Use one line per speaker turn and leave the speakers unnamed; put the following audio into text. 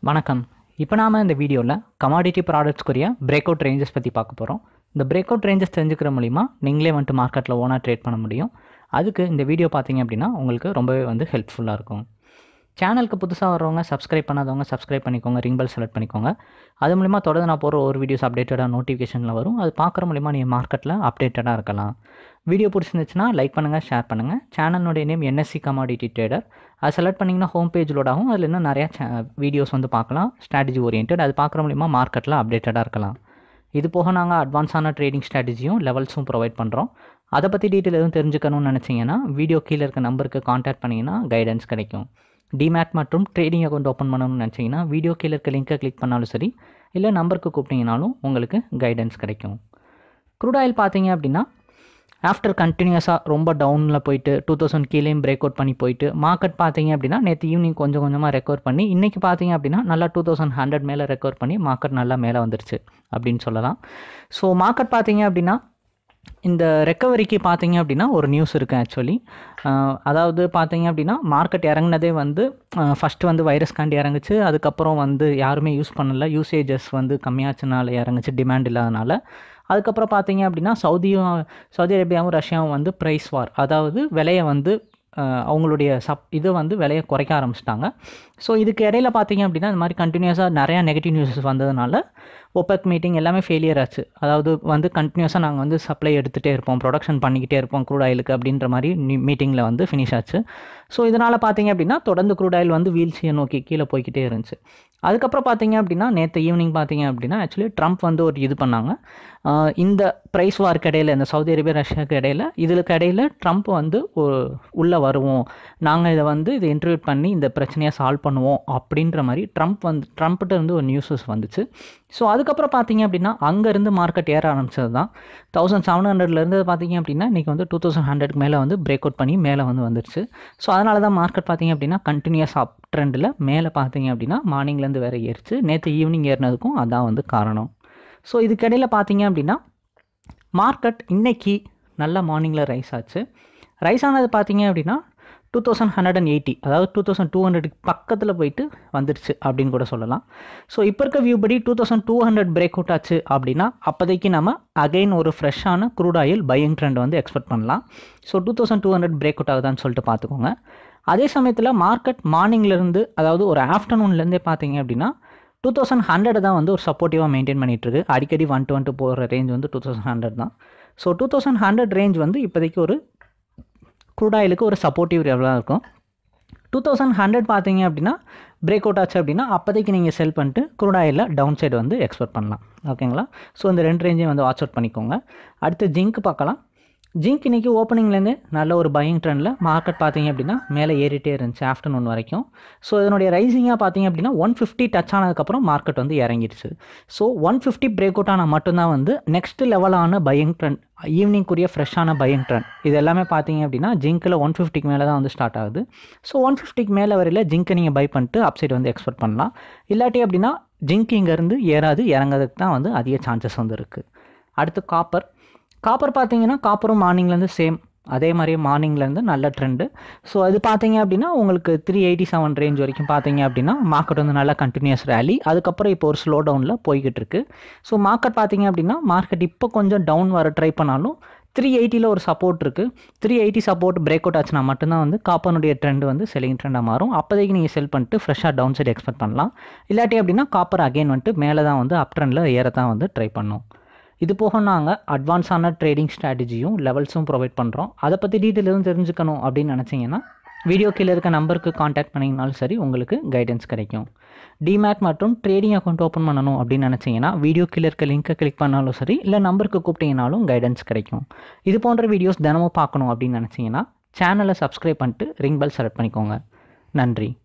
வணக்கம் இப்போ நாம இந்த வீடியோவில் கமாடிட்டி ப்ராடக்ட்ஸ்க்குரிய பிரேக் அவுட் ரேஞ்சஸ் பற்றி பார்க்க போகிறோம் இந்த பிரேக் அவுட் ரேஞ்சஸ் தெரிஞ்சுக்கிற மூலிமா நீங்களே வந்துட்டு மார்க்கெட்டில் ஓனாக ட்ரேட் பண்ண முடியும் அதுக்கு இந்த வீடியோ பார்த்தீங்க அப்படின்னா உங்களுக்கு ரொம்பவே வந்து ஹெல்ப்ஃபுல்லாக இருக்கும் சேனலுக்கு புதுசாக வரவங்க சப்ஸ்கிரைப் பண்ணாதவங்க சப்ஸ்கிரைப் பண்ணிக்கோங்க ரிங் பெல் செலக்ட் பண்ணிக்கோங்க அது மூலிமா தொடர்ந்து நான் போகிற ஒரு வீடியோஸ் அப்டேட்டடாக நோட்டிஃபிகேஷனில் வரும் அது பார்க்குற மூலிமா நீங்கள் மார்க்கெட்டில் அப்டேட்டடாக இருக்கலாம் வீடியோ பிடிச்சிருந்துச்சுன்னா லைக் பண்ணுங்கள் ஷேர் பண்ணுங்கள் சேனலுடைய நேம் என்எஸ்சி கமாடிட்டி ட்ரேடர் அது செலக்ட் பண்ணிங்கன்னா ஹோம் பேஜ் லோட் ஆகும் அதில் இன்னும் நிறையா வீடியோஸ் வந்து பார்க்கலாம் ஸ்ட்ராட்டஜி ஓரியன்ட் அது பார்க்குற மூலிமா மார்க்கெட்டில் அப்டேட்டடாக இருக்கலாம் இது போக நாங்கள் அட்வான்ஸான ட்ரேடிங் ஸ்ட்ராட்டஜியும் லெவல்ஸும் ப்ரொவைட் பண்ணுறோம் அதை பற்றி டீட்டெயில் எதுவும் தெரிஞ்சுக்கணும்னு நினச்சிங்கன்னா வீடியோ கீழே இருக்க நம்பருக்கு காண்டாக்ட் பண்ணிங்கன்னா கைடன்ஸ் கிடைக்கும் டிமேட் மற்றும் ட்ரேடிங் அக்கௌண்ட் ஓப்பன் பண்ணணும்னு நினச்சிங்கன்னா வீடியோ கீழே இருக்க லிங்கை கிளிக் பண்ணாலும் சரி இல்லை நம்பருக்கு கூப்பிட்டீங்கனாலும் உங்களுக்கு கைடன்ஸ் கிடைக்கும் க்ரூட் ஆயில் பார்த்தீங்க அப்படின்னா ஆஃப்டர் கண்டினியூஸாக ரொம்ப டவுனில் போயிட்டு டூ தௌசண்ட் கீழேயும் பிரேக் அவுட் பண்ணி போயிட்டு மார்க்கெட் பார்த்தீங்க அப்படின்னா நேற்று ஈவினிங் கொஞ்சம் கொஞ்சமாக ரெக்கவர் பண்ணி இன்றைக்கி பார்த்தீங்க அப்படின்னா நல்லா டூ தௌசண்ட் ஹண்ட்ரட் மேலே ரெக்கவர் பண்ணி மார்க்கெட் நல்லா மேலே வந்துருச்சு அப்படின்னு சொல்லலாம் ஸோ மார்க்கெட் பார்த்தீங்க அப்படின்னா இந்த ரெக்கவரிக்கு பார்த்தீங்க அப்படின்னா ஒரு நியூஸ் இருக்குது ஆக்சுவலி அதாவது பார்த்தீங்க அப்படின்னா மார்க்கெட் இறங்குனதே வந்து ஃபஸ்ட்டு வந்து வைரஸ்காண்டி இறங்குச்சு அதுக்கப்புறம் வந்து யாருமே யூஸ் பண்ணல யூசேஜஸ் வந்து கம்மியாச்சுனால இறங்குச்சு டிமாண்ட் இல்லாதனால அதுக்கப்புறம் பார்த்தீங்க அப்படின்னா சவுதியும் சவுதி அரேபியாவும் ரஷ்யாவும் வந்து ப்ரைஸ் வார் அதாவது விலையை வந்து அவங்களுடைய சப் இதை வந்து விலையை குறைக்க ஆரம்பிச்சிட்டாங்க ஸோ இதுக்கு இடையில பார்த்தீங்க அப்படின்னா இந்த மாதிரி கண்டினியூஸாக நிறையா நெகட்டிவ் நியூஸஸ் வந்ததுனால ஒப்பக் மீட்டிங் எல்லாமே ஃபெயிலியர் ஆச்சு அதாவது வந்து கண்டினியூஸாக நாங்கள் வந்து சப்ளை எடுத்துகிட்டே இருப்போம் ப்ரொடக்ஷன் பண்ணிக்கிட்டே இருப்போம் க்ரூட் ஆயிலுக்கு அப்படின்ற மாதிரி மீட்டிங்கில் வந்து ஃபினிஷ் ஆச்சு ஸோ இதனால் பார்த்தீங்க அப்படின்னா தொடர்ந்து க்ரூட் ஆயில் வந்து வீழ்ச்சியை நோக்கி கீழே போய்கிட்டே இருந்துச்சு அதுக்கப்புறம் பார்த்தீங்க அப்படின்னா நேற்று ஈவினிங் பார்த்தீங்க அப்படின்னா ஆக்சுவலி ட்ரம்ப் வந்து ஒரு இது பண்ணாங்க இந்த ப்ரைஸ் வார்க்கு இடையில இந்த சவுதி அரேபியா ரஷ்யாவுக்கு இடையில இதுக்கு இடையில ட்ரம்ப் வந்து உள்ளே வருவோம் நாங்கள் இதை வந்து இதை இன்டர்வியூ பண்ணி இந்த பிரச்சனையை சால்வ் பண்ணுவோம் அப்படின்ற மாதிரி ட்ரம்ப் வந்து ட்ரம்ப்கிட்ட இருந்து ஒரு நியூஸஸ் வந்துச்சு ஸோ அதுக்கப்புறம் பார்த்தீங்க அப்படின்னா அங்கேருந்து மார்க்கெட் ஏற ஆரம்பிச்சது தான் தௌசண்ட் செவன் ஹண்ட்ரட்லேருந்து பார்த்தீங்க அப்படின்னா இன்றைக்கி வந்து டூ தௌசண்ட் ஹண்ட்ரட்க்கு மேலே வந்து பிரேக் அவுட் பண்ணி மேலே வந்து வந்துருச்சு ஸோ அதனால தான் மார்க்கெட் பார்த்தீங்க அப்படின்னா கண்டினியூஸ் அப் ட்ரெண்டில் மேலே பார்த்தீங்க அப்படின்னா மார்னிங்லேருந்து வேறு ஏறிச்சு நேற்று ஈவினிங் ஏறினதுக்கும் அதான் வந்து காரணம் ஸோ இதுக்கிடையில் பார்த்தீங்க அப்படின்னா மார்க்கெட் இன்றைக்கி நல்ல மார்னிங்கில் ரைஸ் ஆச்சு ரைஸ் ஆனது பார்த்தீங்க அப்படின்னா two thousand hundred and eighty அதாவது டூ தௌசண்ட் டூ ஹண்ட்ரடுக்கு பக்கத்தில் போயிட்டு வந்துருச்சு அப்படின்னு கூட சொல்லலாம் ஸோ இப்போ இருக்க வியூ படி two thousand two hundred break out ஆச்சு அப்படின்னா அப்போதைக்கு நம்ம அகைன் ஒரு ஃப்ரெஷ்ஷான க்ரூட் ஆயில் பையிங் ட்ரெண்ட் வந்து எக்ஸ்பெக்ட் பண்ணலாம் so two thousand two hundred break out ஆகுதான்னு சொல்லிட்டு பார்த்துக்கோங்க அதே சமயத்தில் மார்க்கெட் மார்னிங்லேருந்து அதாவது ஒரு ஆஃப்டர்நூன்லேருந்தே பார்த்தீங்க அப்படின்னா டூ தௌசண்ட் ஹண்ட்ரட் தான் வந்து ஒரு சப்போர்ட்டிவாக மெயின்டைன் பண்ணிகிட்டு இருக்கு அடிக்கடி ஒன் டு ஒன் டு போகிற ரேஞ்ச் வந்து டூ தௌசண்ட் ஹண்ட்ரட் தான் so two thousand hundred range வந்து இப்போதைக்கு ஒரு க்ரூட் ஆயிலுக்கு ஒரு சப்போர்ட்டிவ் லெவலாக இருக்கும் டூ தௌசண்ட் ஹண்ட்ரட் பார்த்தீங்க அப்படின்னா பிரேக் அவுட் ஆச்சு அப்படின்னா அப்போதைக்கு நீங்கள் செல் பண்ணிட்டு க்ரூட் ஆயிலில் டவுன் சைடு வந்து எக்ஸ்பெக்ட் பண்ணலாம் ஓகேங்களா ஸோ இந்த ரெண்டு ரேஞ்சையும் வந்து வாட்ச் அவுட் பண்ணிக்கோங்க அடுத்து ஜிங்க் பார்க்கலாம் ஜிங்க் இன்றைக்கி ஓப்பனிங்லேருந்து நல்ல ஒரு பையிங் ட்ரெண்டில் மார்க்கெட் பார்த்தீங்க அப்படின்னா மேலே ஏறிட்டே இருந்துச்சு ஆஃப்டர்நூன் வரைக்கும் ஸோ இதனுடைய ரைசிங்காக பார்த்தீங்க அப்படின்னா ஒன் ஃபிஃப்டி டச் ஆனதுக்கப்புறம் மார்க்கெட் வந்து இறங்கிடுச்சு so one fifty break out ஆனால் மட்டும்தான் வந்து நெக்ஸ்ட் லெவலான பையிங் ட்ரெண்ட் ஈவினிங்குரிய ஃப்ரெஷ்ஷான பையிங் ட்ரெண்ட் இது எல்லாமே பார்த்தீங்க அப்படின்னா ஜிங்க்கில் ஒன் ஃபிஃப்டிக்கு மேலே தான் வந்து ஸ்டார்ட் ஆகுது ஸோ ஒன் ஃபிஃப்டிக்கு மேலே வரையில் ஜிங்க்கை நீங்கள் பை பண்ணிட்டு அப்சைட் வந்து எக்ஸ்பெக்ட் பண்ணலாம் இல்லாட்டி அப்படின்னா ஜிங்க் இங்கேருந்து ஏறாது இறங்கிறதுக்கு தான் வந்து அதிக சான்சஸ் வந்து இருக்குது அடுத்து காப்பர் காப்பர் பார்த்தீங்கன்னா காப்பரும் மார்னிங்லேருந்து சேம் அதே மாதிரியே மார்னிங்லேருந்து நல்ல ட்ரெண்டு ஸோ அது பார்த்தீங்க அப்படின்னா உங்களுக்கு த்ரீ எயிட்டி செவன் ரேஞ்ச் வரைக்கும் பார்த்தீங்க அப்படின்னா மார்க்கெட் வந்து நல்லா கண்டினியூஸ் ரேலி அதுக்கப்புறம் இப்போ ஒரு ஸ்லோ டவுனில் போய்கிட்டு இருக்கு ஸோ மார்க்கெட் பார்த்தீங்க அப்படின்னா மார்க்கெட் இப்போ கொஞ்சம் டவுன் வர ட்ரை பண்ணாலும் த்ரீ எயிட்டியில் ஒரு சப்போர்ட் இருக்குது three eighty support break out ஆச்சுன்னா மட்டும்தான் வந்து காப்பனுடைய ட்ரெண்ட் வந்து செல்லிங் ட்ரெண்டாக மாறும் அப்போதைக்கு நீங்கள் செல் பண்ணிட்டு ஃப்ரெஷ்ஷாக டவுன் சைடு எக்ஸ்பெக்ட் பண்ணலாம் இல்லாட்டி அப்படின்னா காப்பர் அகைன் வந்துட்டு மேலே தான் வந்து அப் ட்ரெண்டில் ஏற தான் வந்து ட்ரை பண்ணும் இது போக நாங்கள் அட்வான்ஸான ட்ரேடிங் ஸ்ட்ராட்டஜியும் லெவல்ஸும் ப்ரொவைட் பண்ணுறோம் அதை பற்றி டீட்டெயில் எதுவும் தெரிஞ்சுக்கணும் அப்படின்னு நினச்சிங்கன்னா வீடியோ கீழே இருக்க நம்பருக்கு காண்டாக்ட் பண்ணிங்கனாலும் சரி உங்களுக்கு கைடன்ஸ் கிடைக்கும் டிமேட் மற்றும் ட்ரேடிங் அக்கௌண்ட் ஓப்பன் பண்ணணும் அப்படின்னு நினச்சிங்கன்னா வீடியோ கீழே இருக்க லிங்க்கை கிளிக் பண்ணாலும் சரி இல்லை நம்பருக்கு கூப்பிட்டீங்கனாலும் கைடன்ஸ் கிடைக்கும் இது போன்ற வீடியோஸ் தினமும் பார்க்கணும் அப்படின்னு நினச்சிங்கன்னா சேனலை சப்ஸ்கிரைப் பண்ணிட்டு ரிங் பெல் செலக்ட் பண்ணிக்கோங்க நன்றி